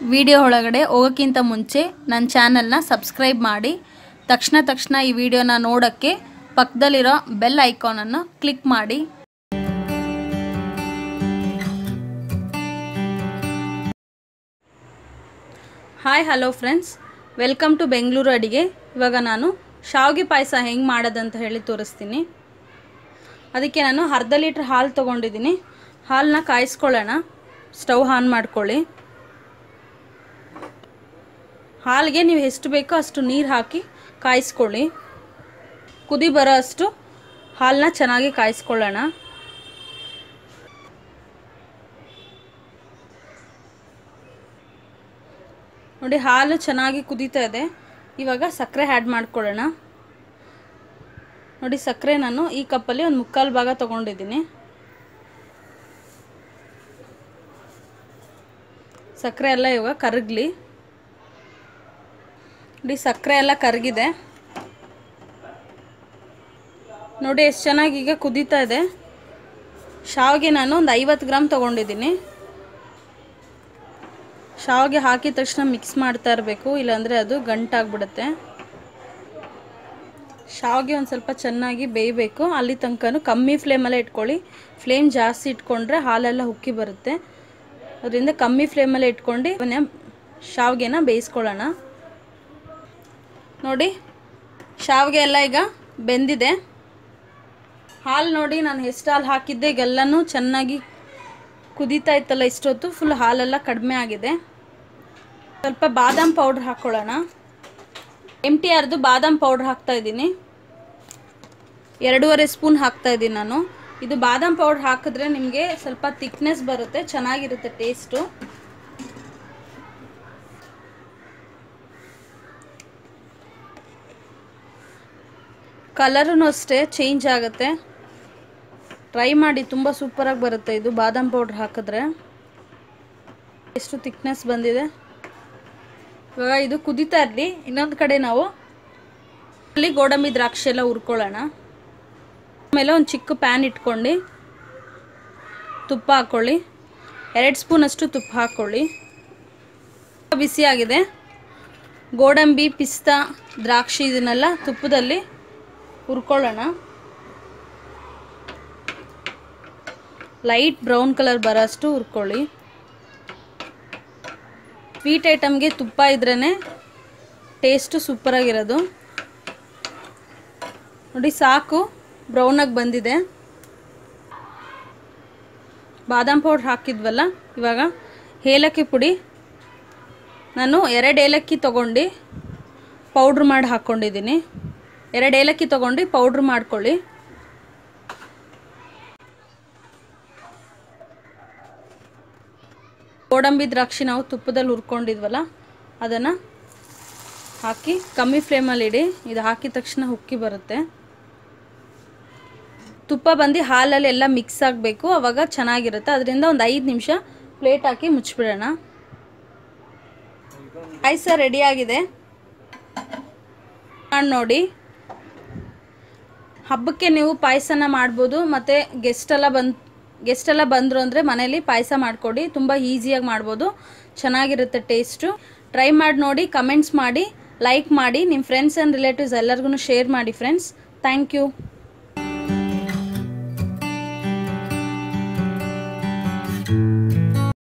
video ಒಳಗಡೆ ಹೋಗೋಕ್ಕಿಂತ ಮುಂಚೆ ನನ್ನ ಚಾನಲ್ನ ಸಬ್ಸ್ಕ್ರೈಬ್ ಮಾಡಿ ತಕ್ಷಣ ತಕ್ಷಣ ಈ ವಿಡಿಯೋನ ನೋಡೋಕ್ಕೆ ಪಕ್ಕದಲ್ಲಿರೋ ಬೆಲ್ ಐಕಾನನ್ನು ಕ್ಲಿಕ್ ಮಾಡಿ hi hello friends welcome to Bengaluru ಅಡಿಗೆ ಇವಾಗ ನಾನು ಶಾವಿಗೆ ಪಾಯಸ ಹೆಂಗೆ ಮಾಡೋದಂತ ಹೇಳಿ ತೋರಿಸ್ತೀನಿ ಅದಕ್ಕೆ ನಾನು ಅರ್ಧ ಲೀಟ್ರ್ ಹಾಲು ತೊಗೊಂಡಿದ್ದೀನಿ ಹಾಲನ್ನ ಕಾಯಿಸ್ಕೊಳ್ಳೋಣ ಸ್ಟವ್ ಆನ್ ಮಾಡ್ಕೊಳ್ಳಿ ಹಾಲಿಗೆ ನೀವು ಎಷ್ಟು ಬೇಕೋ ಅಷ್ಟು ನೀರು ಹಾಕಿ ಕಾಯಿಸ್ಕೊಳ್ಳಿ ಕುದಿ ಬರೋ ಅಷ್ಟು ಹಾಲನ್ನ ಚೆನ್ನಾಗಿ ಕಾಯಿಸ್ಕೊಳ್ಳೋಣ ನೋಡಿ ಹಾಲು ಚೆನ್ನಾಗಿ ಕುದೀತಾ ಇದೆ ಇವಾಗ ಸಕ್ಕರೆ ಆ್ಯಡ್ ಮಾಡ್ಕೊಳ್ಳೋಣ ನೋಡಿ ಸಕ್ಕರೆ ನಾನು ಈ ಕಪ್ಪಲ್ಲಿ ಒಂದು ಮುಕ್ಕಾಲು ಭಾಗ ತೊಗೊಂಡಿದ್ದೀನಿ ಸಕ್ಕರೆ ಎಲ್ಲ ಇವಾಗ ಕರಗಲಿ ನೋಡಿ ಸಕ್ಕರೆ ಎಲ್ಲ ಕರಗಿದೆ ನೋಡಿ ಎಷ್ಟು ಚೆನ್ನಾಗಿ ಈಗ ಕುದೀತಾ ಇದೆ ಶಾವಿಗೆ ನಾನು ಒಂದು ಐವತ್ತು ಗ್ರಾಮ್ ತೊಗೊಂಡಿದ್ದೀನಿ ಶಾವಿಗೆ ಹಾಕಿದ ತಕ್ಷಣ ಮಿಕ್ಸ್ ಮಾಡ್ತಾ ಇರಬೇಕು ಇಲ್ಲಾಂದರೆ ಅದು ಗಂಟಾಗ್ಬಿಡುತ್ತೆ ಶಾವಿಗೆ ಒಂದು ಸ್ವಲ್ಪ ಚೆನ್ನಾಗಿ ಬೇಯಬೇಕು ಅಲ್ಲಿ ತನಕ ಕಮ್ಮಿ ಫ್ಲೇಮಲ್ಲೇ ಇಟ್ಕೊಳ್ಳಿ ಫ್ಲೇಮ್ ಜಾಸ್ತಿ ಇಟ್ಕೊಂಡ್ರೆ ಹಾಲೆಲ್ಲ ಉಕ್ಕಿ ಬರುತ್ತೆ ಅದರಿಂದ ಕಮ್ಮಿ ಫ್ಲೇಮಲ್ಲೇ ಇಟ್ಕೊಂಡು ಇವನ್ನ ಶಾವಿಗೆನ ಬೇಯಿಸ್ಕೊಳ್ಳೋಣ ನೋಡಿ ಶಾವಿಗೆ ಎಲ್ಲ ಈಗ ಬೆಂದಿದೆ ಹಾಲು ನೋಡಿ ನಾನು ಎಷ್ಟು ಹಾಲು ಹಾಕಿದ್ದೆ ಈಗೆಲ್ಲನೂ ಚೆನ್ನಾಗಿ ಕುದೀತಾ ಇತ್ತಲ್ಲ ಇಷ್ಟೊತ್ತು ಫುಲ್ ಹಾಲೆಲ್ಲ ಕಡಿಮೆ ಆಗಿದೆ ಸ್ವಲ್ಪ ಬಾದಾಮ್ ಪೌಡ್ರ್ ಹಾಕ್ಕೊಳ್ಳೋಣ ಎಮ್ ಟಿ ಆರ್ದು ಬಾದಾಮ್ ಪೌಡ್ರ್ ಹಾಕ್ತಾ ಇದ್ದೀನಿ ಎರಡೂವರೆ ಸ್ಪೂನ್ ಹಾಕ್ತಾ ಇದ್ದೀನಿ ನಾನು ಇದು ಬಾದಾಮ್ ಪೌಡ್ರ್ ಹಾಕಿದ್ರೆ ನಿಮಗೆ ಸ್ವಲ್ಪ ತಿಕ್ನೆಸ್ ಬರುತ್ತೆ ಚೆನ್ನಾಗಿರುತ್ತೆ ಟೇಸ್ಟು ಕಲರೂ ಅಷ್ಟೇ ಚೇಂಜ್ ಆಗುತ್ತೆ ಟ್ರೈ ಮಾಡಿ ತುಂಬ ಸೂಪರಾಗಿ ಬರುತ್ತೆ ಇದು ಬಾದಾಮ್ ಪೌಡ್ರ್ ಹಾಕಿದ್ರೆ ಎಷ್ಟು ತಿಕ್ನೆಸ್ ಬಂದಿದೆ ಇವಾಗ ಇದು ಕುದೀತಾ ಇರಲಿ ಇನ್ನೊಂದು ಕಡೆ ನಾವು ಅಲ್ಲಿ ಗೋಡಂಬಿ ದ್ರಾಕ್ಷಿ ಎಲ್ಲ ಹುರ್ಕೊಳ್ಳೋಣ ಆಮೇಲೆ ಒಂದು ಚಿಕ್ಕ ಪ್ಯಾನ್ ಇಟ್ಕೊಂಡು ತುಪ್ಪ ಹಾಕ್ಕೊಳ್ಳಿ ಎರಡು ಸ್ಪೂನಷ್ಟು ತುಪ್ಪ ಹಾಕ್ಕೊಳ್ಳಿ ಬಿಸಿಯಾಗಿದೆ ಗೋಡಂಬಿ ಪಿಸ್ತಾ ದ್ರಾಕ್ಷಿ ಇದನ್ನೆಲ್ಲ ತುಪ್ಪದಲ್ಲಿ ಹುರ್ಕೊಳ್ಳೋಣ ಲೈಟ್ ಬ್ರೌನ್ ಕಲರ್ ಬರೋಷ್ಟು ಹುರ್ಕೊಳ್ಳಿ ಸ್ವೀಟ್ ಐಟಮ್ಗೆ ತುಪ್ಪ ಇದ್ರೇ ಟೇಸ್ಟು ಸೂಪರಾಗಿರೋದು ನೋಡಿ ಸಾಕು ಬ್ರೌನಾಗಿ ಬಂದಿದೆ ಬಾದಾಮ್ ಪೌಡ್ರ್ ಹಾಕಿದ್ವಲ್ಲ ಇವಾಗ ಏಲಕ್ಕಿ ಪುಡಿ ನಾನು ಎರಡು ಏಲಕ್ಕಿ ತೊಗೊಂಡು ಪೌಡ್ರ್ ಮಾಡಿ ಹಾಕ್ಕೊಂಡಿದ್ದೀನಿ ಎರಡು ಏಲಕ್ಕಿ ತೊಗೊಂಡು ಪೌಡ್ರ್ ಮಾಡ್ಕೊಳ್ಳಿ ಗೋಡಂಬಿ ದ್ರಾಕ್ಷಿ ನಾವು ತುಪ್ಪದಲ್ಲಿ ಹುರ್ಕೊಂಡಿದ್ವಲ್ಲ ಅದನ್ನು ಹಾಕಿ ಕಮ್ಮಿ ಫ್ಲೇಮಲ್ಲಿ ಇಡಿ ಇದು ಹಾಕಿದ ತಕ್ಷಣ ಉಕ್ಕಿ ಬರುತ್ತೆ ತುಪ್ಪ ಬಂದು ಹಾಲಲ್ಲಿ ಎಲ್ಲ ಮಿಕ್ಸ್ ಆಗಬೇಕು ಅವಾಗ ಚೆನ್ನಾಗಿರುತ್ತೆ ಅದರಿಂದ ಒಂದು ಐದು ನಿಮಿಷ ಪ್ಲೇಟ್ ಹಾಕಿ ಮುಚ್ಚಿಬಿಡೋಣ ಪಾಯಸ ರೆಡಿಯಾಗಿದೆ ಮಾಡಿ ನೋಡಿ ಹಬ್ಬಕ್ಕೆ ನೀವು ಪಾಯಸನ ಮಾಡ್ಬೋದು ಮತ್ತು ಗೆಸ್ಟೆಲ್ಲ ಬಂದು ಗೆಸ್ಟೆಲ್ಲ ಬಂದರು ಅಂದರೆ ಮನೇಲಿ ಪಾಯಸ ಮಾಡಿಕೊಡಿ ತುಂಬ ಈಸಿಯಾಗಿ ಮಾಡ್ಬೋದು ಚೆನ್ನಾಗಿರುತ್ತೆ ಟೇಸ್ಟು ಟ್ರೈ ಮಾಡಿ ನೋಡಿ ಕಮೆಂಟ್ಸ್ ಮಾಡಿ ಲೈಕ್ ಮಾಡಿ ನಿಮ್ಮ ಫ್ರೆಂಡ್ಸ್ ಆ್ಯಂಡ್ ರಿಲೇಟಿವ್ಸ್ ಎಲ್ಲರಿಗೂ ಶೇರ್ ಮಾಡಿ ಫ್ರೆಂಡ್ಸ್ ಥ್ಯಾಂಕ್ ಯು